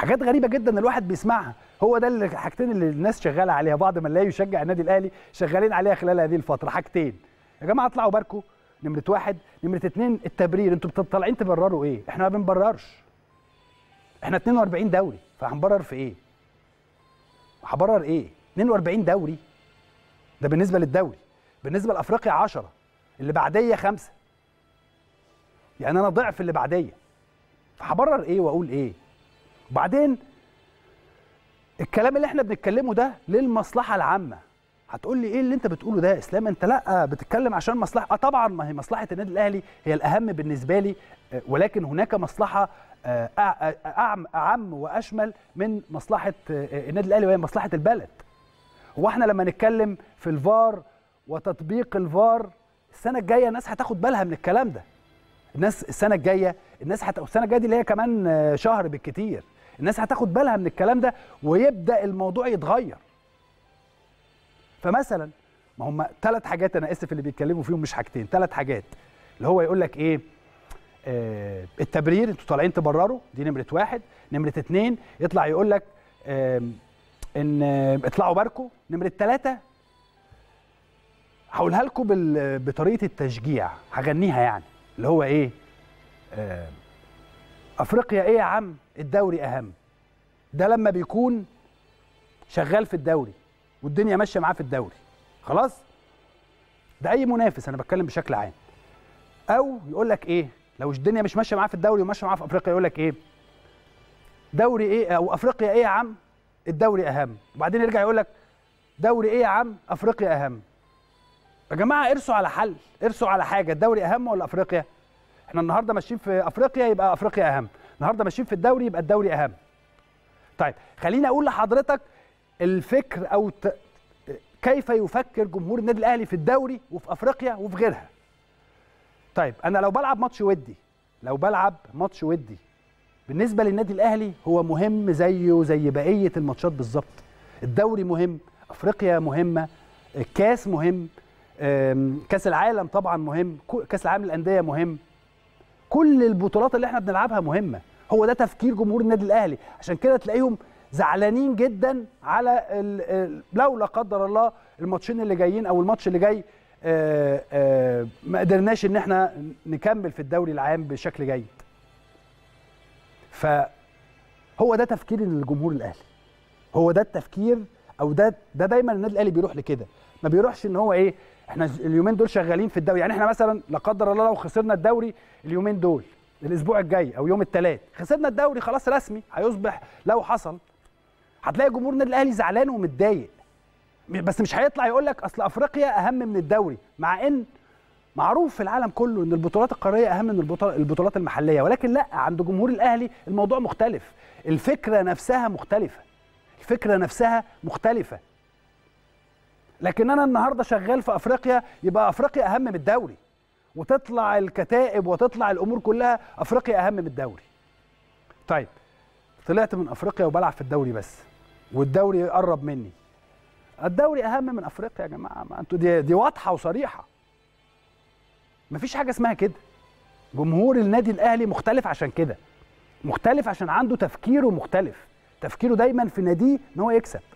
حاجات غريبه جدا الواحد بيسمعها هو ده اللي حاجتين اللي الناس شغاله عليها بعض من لا يشجع النادي الاهلي شغالين عليها خلال هذه الفتره حاجتين يا جماعه اطلعوا باركوا نمره واحد نمره اتنين التبرير انتوا طالعين تبرروا ايه احنا ما بنبررش احنا 42 دوري فهنبرر في ايه هبرر ايه 42 دوري ده بالنسبه للدوري بالنسبه لافريقيا 10 اللي بعديه خمسه يعني انا ضعف اللي بعديه فهبرر ايه واقول ايه وبعدين الكلام اللي احنا بنتكلمه ده للمصلحه العامه هتقول لي ايه اللي انت بتقوله ده يا اسلام انت لا بتتكلم عشان مصلحه اه طبعا ما هي مصلحه النادي الاهلي هي الاهم بالنسبه لي آه، ولكن هناك مصلحه آه، أع- اعم اعم واشمل من مصلحه آه، النادي الاهلي وهي مصلحه البلد هو احنا لما نتكلم في الفار وتطبيق الفار السنه الجايه الناس هتاخد بالها من الكلام ده الناس السنه الجايه الناس هت... السنه الجايه دي اللي هي كمان آه، شهر بالكتير الناس هتاخد بالها من الكلام ده ويبدا الموضوع يتغير فمثلا ما هم ثلاث حاجات انا اسف اللي بيتكلموا فيهم مش حاجتين ثلاث حاجات اللي هو يقول لك ايه آه التبرير انتوا طالعين تبرروا دي نمره واحد نمره اتنين يطلع يقول لك آه ان آه، اطلعوا باركوا نمره ثلاثه هقولها لكم بال- بطريقه التشجيع هغنيها يعني اللي هو ايه آه افريقيا ايه يا عم الدوري اهم ده لما بيكون شغال في الدوري والدنيا ماشيه معاه في الدوري خلاص ده اي منافس انا بتكلم بشكل عام او يقول لك ايه لو الدنيا مش ماشيه معاه في الدوري وماشيه معاه في افريقيا يقول لك ايه دوري ايه او افريقيا ايه يا عم الدوري اهم وبعدين يرجع يقول لك دوري ايه يا عم افريقيا اهم يا جماعه ارسوا على حل ارسوا على حاجه الدوري اهم ولا افريقيا احنا النهارده ماشيين في افريقيا يبقى افريقيا اهم النهارده ماشيين في الدوري يبقى الدوري اهم طيب خليني اقول لحضرتك الفكر او ت... كيف يفكر جمهور النادي الاهلي في الدوري وفي افريقيا وفي غيرها طيب انا لو بلعب ماتش ودي لو بلعب ماتش ودي بالنسبه للنادي الاهلي هو مهم زيه زي بقيه الماتشات بالظبط الدوري مهم افريقيا مهمه الكاس مهم أم، كاس العالم طبعا مهم كو- كاس العالم للانديه مهم كل البطولات اللي احنا بنلعبها مهمه هو ده تفكير جمهور النادي الاهلي عشان كده تلاقيهم زعلانين جدا على ال- ال- لو لا قدر الله الماتشين اللي جايين او الماتش اللي جاي آه، آه، ما قدرناش ان احنا نكمل في الدوري العام بشكل جيد فهو ده تفكير الجمهور الاهلي هو ده التفكير او ده ده دايما النادي الاهلي بيروح لكده ما بيروحش ان هو ايه احنا اليومين دول شغالين في الدوري يعني احنا مثلا لا قدر الله لو خسرنا الدوري اليومين دول الاسبوع الجاي او يوم الثلاث خسرنا الدوري خلاص رسمي هيصبح لو حصل هتلاقي جمهور النادي الاهلي زعلان ومتضايق بس مش هيطلع يقول لك اصل افريقيا اهم من الدوري مع ان معروف في العالم كله ان البطولات القاريه اهم من البطول- البطولات المحليه ولكن لا عند جمهور الاهلي الموضوع مختلف الفكره نفسها مختلفه الفكره نفسها مختلفه لكن انا النهارده شغال في افريقيا يبقى افريقيا اهم من الدوري وتطلع الكتائب وتطلع الامور كلها افريقيا اهم من الدوري طيب طلعت من افريقيا وبلعب في الدوري بس والدوري قرب مني الدوري اهم من افريقيا يا جماعه ما انتوا دي, دي واضحه وصريحه مفيش حاجه اسمها كده جمهور النادي الاهلي مختلف عشان كده مختلف عشان عنده تفكيره مختلف تفكيره دايما في ناديه ان هو يكسب